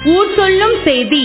ஊர் சொல்லும் செய்தி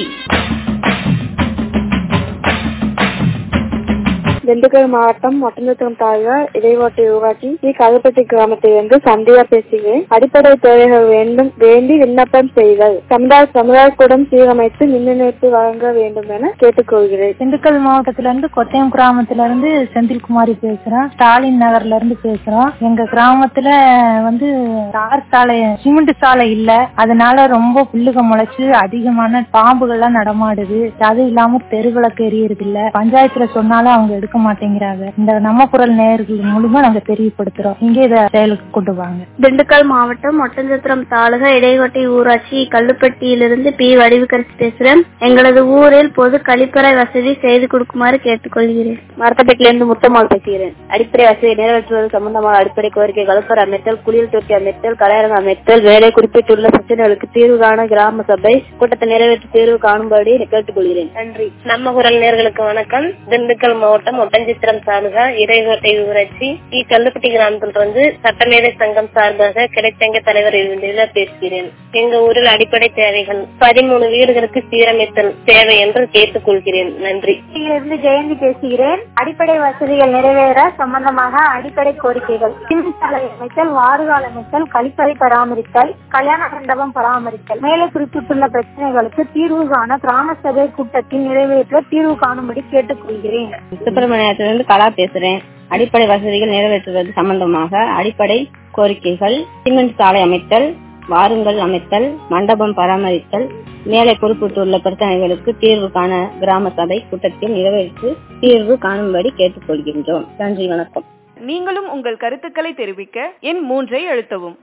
திண்டுக்கல் மாவட்டம் ஒட்டஞ்சத்திரம் தாலுகா இடைவோட்டை ஊராட்சி ஸ்ரீ கல்பட்டி கிராமத்திலிருந்து சந்தியா பேசுகிறேன் அடிப்படை தேவைகள் வேண்டும் வேண்டி விண்ணப்பம் செய்தல் சமுதாய சமுதாய கூடம் சீரமைத்து மின் இணைப்பு வழங்க வேண்டும் என கேட்டுக்கொள்கிறேன் திண்டுக்கல் மாவட்டத்துல இருந்து கொத்தையம் கிராமத்துல இருந்து செந்தில்குமாரி பேசுறேன் ஸ்டாலின் நகர்ல இருந்து பேசுறோம் எங்க கிராமத்துல வந்து தார் சாலை சிமெண்ட் சாலை இல்ல அதனால ரொம்ப புல்லுக முளைச்சு அதிகமான பாம்புகள்லாம் நடமாடுது அது இல்லாம தெருவிளக்கு எரியறது இல்ல பஞ்சாயத்துல சொன்னாலும் அவங்க எடுக்க மாட்டேங்கிறாங்க இந்த நம்ம குரல் நேயர்கள் மூலியமா நாங்க தெரியப்படுத்துறோம் இங்க இதை செயலுக்கு கொண்டு வாங்க திண்டுக்கல் மாவட்டம் ஒட்டஞ்சத்திரம் தாலுகா இடைக்கோட்டை ஊராட்சி கல்லுப்பட்டியிலிருந்து பி வடிவுக்கரசி பேசுறேன் எங்களது ஊரில் பொது கழிப்பறை வசதி செய்து கொடுக்குமாறு கேட்டுக்கொள்கிறேன் மரத்தப்பேட்டிலிருந்து முத்தம்மாள் பேசுகிறேன் அடிப்படை வசதியை நிறைவேற்றுவது சம்பந்தமாக அடிப்படை கோரிக்கை கலப்பர் அமைத்தல் குளியல் தொட்டி அமைத்தல் கலையரங்கு அமைத்தல் மேலே குறிப்பிட்டுள்ள பிரச்சனைகளுக்கு தீர்வு காண கிராம சபை கூட்டத்தை நிறைவேற்றி தீர்வு காணும்படி கேட்டுக்கொள்கிறேன் நன்றி நம்ம குரல் நேர்களுக்கு வணக்கம் திண்டுக்கல் மாவட்டம் ஒட்டஞ்சித்திரம் தாலுகா இறைகோட்டை ஊராட்சி இ கல்லுப்பட்டி கிராமத்தில் இருந்து சட்டமேதை சங்கம் சார்பாக கிடைச்சங்க தலைவர் இதில் பேசுகிறேன் எங்க ஊரில் அடிப்படை தேவைகள் பதிமூணு வீடுகளுக்கு சீரமைத்தல் தேவை என்று கேட்டுக்கொள்கிறேன் நன்றி இருந்து ஜெயந்தி பேசுகிறேன் அடிப்படை வசதிகள் நிறைவேற சம்பந்தமாக அடிப்படை கோரிக்கைகள் சிறுசாலை அமைத்தல் வாறுகால் அமைத்தல் கழிப்பறை பராமரித்தல் கல்யாண மண்டபம் பராமரித்தல் மேலே குறிப்பிட்டுள்ள பிரச்சனைகளுக்கு தீர்வு காண கிராம சபை கூட்டத்தில் நிறைவேற்ற தீர்வு காணும்படி கேட்டுக்கொள்கிறேன் சுப்பிரமணியத்திலிருந்து கலா பேசுறேன் அடிப்படை வசதிகள் நிறைவேற்றுவது சம்பந்தமாக அடிப்படை கோரிக்கைகள் சிமெண்ட் சாலை அமைத்தல் வாருங்கள் அமைத்தல் மண்டபம் பராமரித்தல் மேலே குறிப்பிட்டுள்ள பிரச்சனைகளுக்கு தீர்வு காண கிராம சபை கூட்டத்தில் நிறைவேற்றி தீர்வு காணும்படி கேட்டுக்கொள்கின்றோம் நன்றி வணக்கம் நீங்களும் உங்கள் கருத்துக்களை தெரிவிக்க எண் மூன்றை அழுத்தவும்